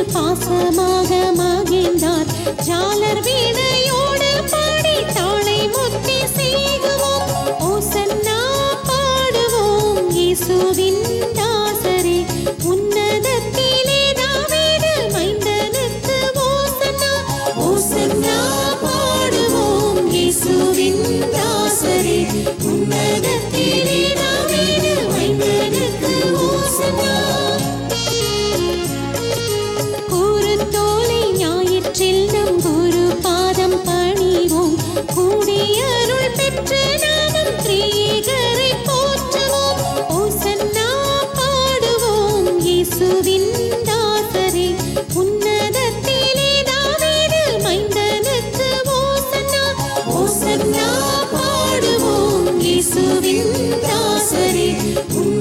பாசமாக மகிழ்ந்தார் ஜாலர் வீணையோடு பாடி தாளை முத்தி செய்குவோம் ஓசன்னா பாடுவோம் இயேசுவின் தாசரே உன்னதத்திலே தாவீது மைந்தனுக்கு ஓசன்னா ஓசன்னா பாடுவோம் இயேசுவின் தாசரே உன்னதத்திலே தாவீது மைந்தனுக்கு ஓசன்னா கூறுத்தோலை ஞாயிற்றில் நம் குரு பாதம் பணிவோம் கூடியருள் பெற்ற நாமம் திரியேகரை போற்றுவோம் ஓசன்னா பாடுவோம் இயேசுவின் தாசரே உன்னதத்திலே தாவீது மைந்தனுக்கு ஓசன்னா ஓசன்னா பாடுவோம் இயேசுவின் தாசரே உன்னதத்திலே